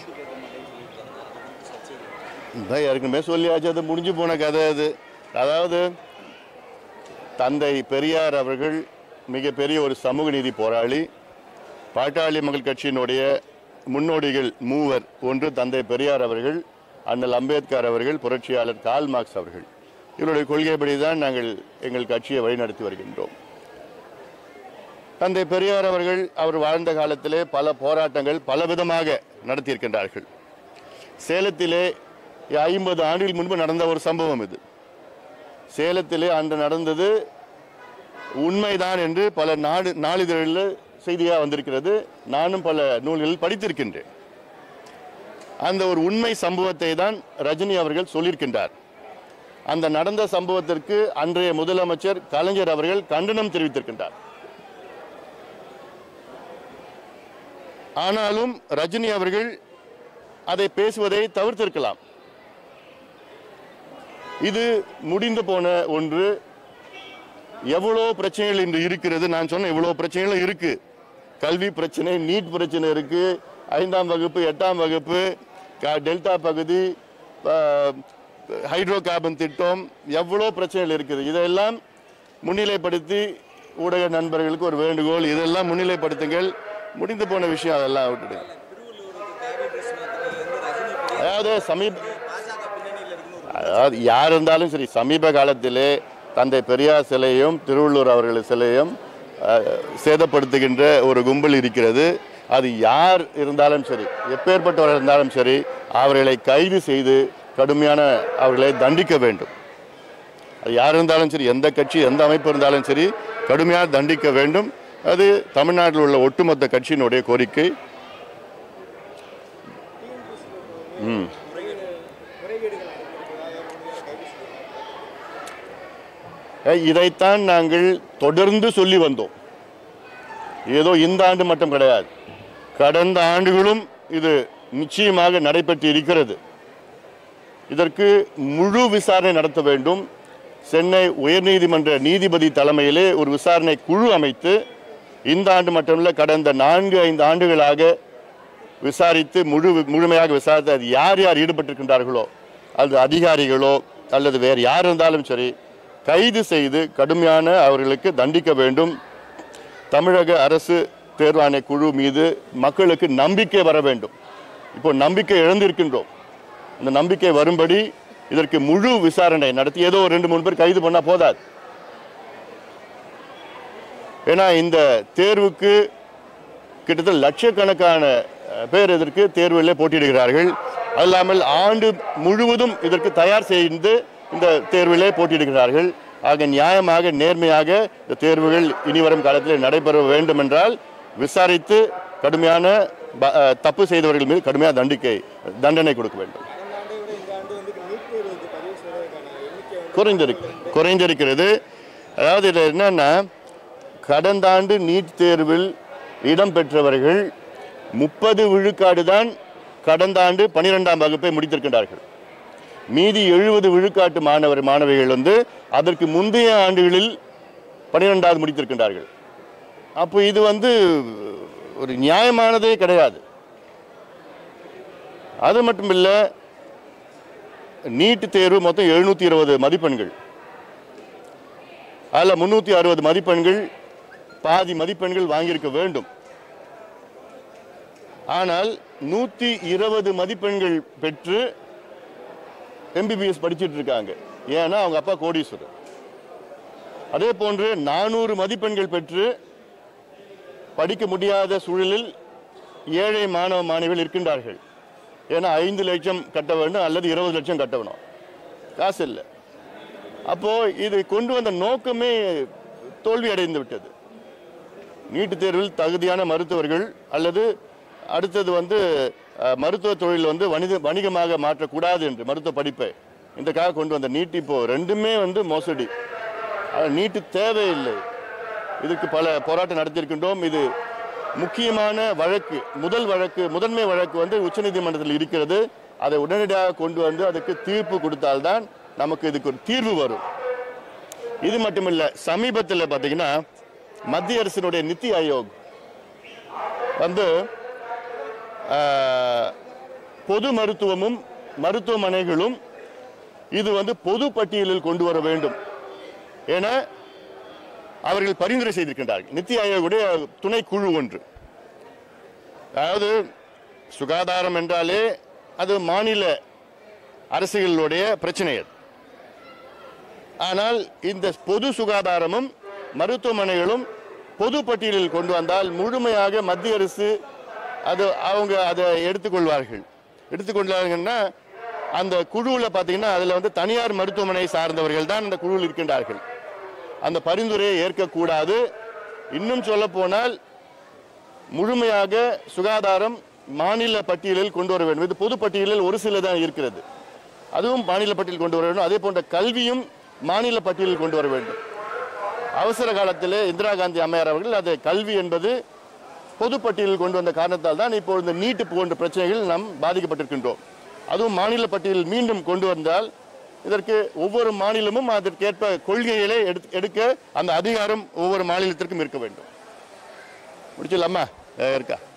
இதான் ஏற்கனவே சொல்லியாச்சு அது முடிஞ்சு போன கதை அது அதாவது தந்தை பெரியார் அவர்கள் மிகப்பெரிய ஒரு சமூக நீதி போராளி பாட்டாளி மக்கள் கட்சியினுடைய முன்னோடிகள் மூவர் ஒன்று தந்தை பெரியார் அவர்கள் அண்ணல் அம்பேத்கர் அவர்கள் புரட்சியாளர் கால் மார்க்ஸ் அவர்கள் இவருடைய கொள்கைப்படி தான் நாங்கள் எங்கள் கட்சியை வழிநடத்தி வருகின்றோம் தந்தை பெரியார் அவர்கள் அவர் வாழ்ந்த காலத்திலே பல போராட்டங்கள் பலவிதமாக நடத்தியிருக்கின்றார்கள் சேலத்திலே ஐம்பது ஆண்டுகள் முன்பு நடந்த ஒரு சம்பவம் இது சேலத்திலே அன்று நடந்தது உண்மைதான் என்று பல நாடு நாளிதழில் செய்தியாக வந்திருக்கிறது நானும் பல நூல்களில் படித்திருக்கின்றேன் அந்த ஒரு உண்மை சம்பவத்தை தான் ரஜினி அவர்கள் சொல்லியிருக்கின்றார் அந்த நடந்த சம்பவத்திற்கு அன்றைய முதலமைச்சர் கலைஞர் அவர்கள் கண்டனம் தெரிவித்திருக்கின்றார் ஆனாலும் ரஜினி அவர்கள் அதை பேசுவதை தவிர்த்திருக்கலாம் இது முடிந்து போன ஒன்று எவ்வளோ பிரச்சனைகள் இன்று இருக்கிறது நான் சொன்ன இவ்வளோ பிரச்சனைகள் இருக்கு கல்வி பிரச்சனை நீட் பிரச்சனை இருக்கு ஐந்தாம் வகுப்பு எட்டாம் வகுப்பு க- டெல்டா பகுதி ஆஹ், ஹைட்ரோ கார்பன் திட்டம் எவ்வளோ பிரச்சனைகள் இருக்குது இதெல்லாம் முன்னிலைப்படுத்தி ஊடக நண்பர்களுக்கு ஒரு வேண்டுகோள் இதெல்லாம் முன்னிலைப்படுத்துங்கள் முடிந்து போன விஷயம் அதெல்லாம் விட்டுடுங்க அதாவது சமீப அதாவது யார் இருந்தாலும் சரி சமீப காலத்திலே தந்தை பெரியார் சிலையும் திருவள்ளூர் அவர்கள் சிலையும் அஹ், சேதப்படுத்துகின்ற ஒரு கும்பல் இருக்கிறது அது யார் இருந்தாலும் சரி எப்பேற்பட்டவர் இருந்தாலும் சரி அவர்களை கைது செய்து கடுமையான அவர்களை தண்டிக்க வேண்டும் அது யார் இருந்தாலும் சரி எந்த கட்சி எந்த அமைப்பு இருந்தாலும் சரி கடுமையாக தண்டிக்க வேண்டும் அது தமிழ்நாட்டில் உள்ள ஒட்டுமொத்த கட்சியினுடைய கோரிக்கை ம் அஹ் இதைத்தான் நாங்கள் தொடர்ந்து சொல்லி வந்தோம் ஏதோ இந்த ஆண்டு மட்டும் கிடையாது கடந்த ஆண்டுகளும் இது நிச்சயமாக நடைபெற்று இருக்கிறது இதற்கு முழு விசாரணை நடத்த வேண்டும் சென்னை உயர்நீதிமன்ற நீதிபதி தலைமையிலே ஒரு விசாரணை குழு அமைத்து இந்த ஆண்டு மட்டுமல்ல கடந்த நான்கு ஐந்து ஆண்டுகளாக விசாரித்து முழு முழுமையாக விசாரித்து அது யார் யார் ஈடுபட்டிருக்கின்றார்களோ அது அதிகாரிகளோ அல்லது வேறு யார் இருந்தாலும் சரி கைது செய்து கடுமையான அவர்களுக்கு தண்டிக்க வேண்டும் தமிழக அரசு தேர்வாணை குழு மீது மக்களுக்கு நம்பிக்கை வர வேண்டும் இப்போ நம்பிக்கை இழந்திருக்கின்றோம் அந்த நம்பிக்கை வரும்படி இதற்கு முழு விசாரணை நடத்தி ஏதோ ஒரு ரெண்டு மூணு பேர் கைது பண்ணா போதாது ஏன்னா இந்த தேர்வுக்கு கிட்டத்தட்ட லட்சக்கணக்கான அஹ், பேர் இதற்கு தேர்வில் போட்டியிடுகிறார்கள் அது இல்லாமல் ஆண்டு முழுவதும் இதற்கு தயார் செய்து இந்த தேர்விலே போட்டியிடுகிறார்கள் ஆக நியாயமாக நேர்மையாக இந்த தேர்வுகள் இனிவரும் காலத்தில் நடைபெற வேண்டும் என்றால் விசாரித்து கடுமையான ப- அஹ், தப்பு செய்தவர்கள் மீது கடுமையான தண்டிக்கை தண்டனை கொடுக்க வேண்டும் கடந்த ஆண்டை விட இந்த ஆண்டு வந்து நீட் தேர்வுக்கு பதிவு செய்வதற்கான எண்ணிக்கை வந்து குறைந்திருக்கு குறைந்திருக்கிறது அதாவது இதில் என்னன்னா கடந்த ஆண்டு நீட் தேர்வில் இடம்பெற்றவர்கள் முப்பது விழுக்காடு தான் கடந்த ஆண்டு பனிரெண்டாம் வகுப்பை முடித்திருக்கின்றார்கள் மீதி எழுபது விழுக்காட்டு மாணவர் மாணவிகள் வந்து அதற்கு முந்தைய ஆண்டுகளில் பனிரெண்டாவது முடித்திருக்கின்றார்கள் அப்போ இது வந்து ஒரு நியாயமானதே கிடையாது அது மட்டும் இல்லை நீட் தேர்வு மொத்தம் எழுநூற்றி இருபது மதிப்பெண்கள் அதில் முந்நூற்றி அறுபது மதிப்பெண்கள் பாதி மதிப்பெண்கள் வாங்கியிருக்க வேண்டும் ஆனால் நூற்றி இருபது மதிப்பெண்கள் பெற்று எம்பிபிஎஸ் படிச்சிட்டு இருக்காங்க ஏன்னா அவங்க அப்பா கோடீஸ்வரர் அதே போன்று நானூறு மதிப்பெண்கள் பெற்று படிக்க முடியாத சூழலில் ஏழை மாணவ மாணவிகள் இருக்கின்றார்கள் ஏன்னா ஐந்து லட்சம் கட்ட வேண்டும் அல்லது இருபது லட்சம் கட்ட வேணும் காசு இல்லை அப்போ இது கொண்டு வந்த நோக்கமே தோல்வி அடைந்து விட்டது நீட்டுத் தேர்வில் தகுதியான மருத்துவர்கள் அல்லது அடுத்தது வந்து அஹ், மருத்துவ தொழில் வந்து வணிக வணிகமாக மாற்றக்கூடாது என்று மருத்துவ படிப்பை இதுக்காக கொண்டு வந்த நீட் இப்போ ரெண்டுமே வந்து மோசடி அது நீட்டு தேவையில்லை இதுக்கு பல போராட்டம் நடத்தியிருக்கின்றோம் இது முக்கியமான வழக்கு முதல் வழக்கு முதன்மை வழக்கு வந்து உச்சநீதிமன்றத்தில் இருக்கிறது அதை உடனடியாக கொண்டு வந்து அதுக்கு தீர்ப்பு கொடுத்தால்தான் நமக்கு இதுக்கு ஒரு தீர்வு வரும் இது மட்டுமில்ல சமீபத்தில் பார்த்தீங்கன்னா மத்திய அரசினுடைய நித்தி ஆயோக் வந்து ஆஹ், பொது மருத்துவமும் மருத்துவமனைகளும் இது வந்து பொது பட்டியலில் கொண்டு வர வேண்டும் என அவர்கள் பரிந்துரை செய்திருக்கின்றார்கள் நித்தி ஆயோகுடைய துணைக்குழு ஒன்று அதாவது சுகாதாரம் என்றாலே அது மாநில அரசுகளுடைய பிரச்சனை அது ஆனால் இந்த பொது சுகாதாரமும் மருத்துவமனைகளும் பொது பட்டியலில் கொண்டு வந்தால் முழுமையாக மத்திய அரசு அது அவங்க அதை எடுத்துக்கொள்வார்கள் எடுத்துக்கொள்வார்கள்னா அந்த குழுவில் பார்த்தீங்கன்னா அதில் வந்து தனியார் மருத்துவமனை சார்ந்தவர்கள் தான் அந்த குழுவில் இருக்கின்றார்கள் அந்த பரிந்துரையை ஏற்கக்கூடாது இன்னும் சொல்ல போனால் முழுமையாக சுகாதாரம் மாநில பட்டியலில் கொண்டு வர வேண்டும் இது பொது பட்டியலில் ஒரு சில தான் இருக்கிறது அதுவும் மாநில பட்டியலில் கொண்டு வர வேண்டும் அதே போன்ற கல்வியும் மாநில பட்டியலில் கொண்டு வர வேண்டும் அவசர காலத்தில் இந்திரா காந்தி அம்மையார் அவர்கள் அது கல்வி என்பது பொது பட்டியலில் கொண்டு வந்த காரணத்தால் தான் இப்போ இந்த நீட்டு போன்ற பிரச்சனைகள் நாம் பாதிக்கப்பட்டிருக்கின்றோம் அதுவும் மாநில பட்டியலில் மீண்டும் கொண்டு வந்தால் இதற்கு ஒவ்வொரு மாநிலமும் அதற்கேற்ப கொள்கைகளை எடுத்து- எடுக்க அந்த அதிகாரம் ஒவ்வொரு மாநிலத்திற்கும் இருக்க வேண்டும் முடிச்சிடலாமா அஹ் இருக்கா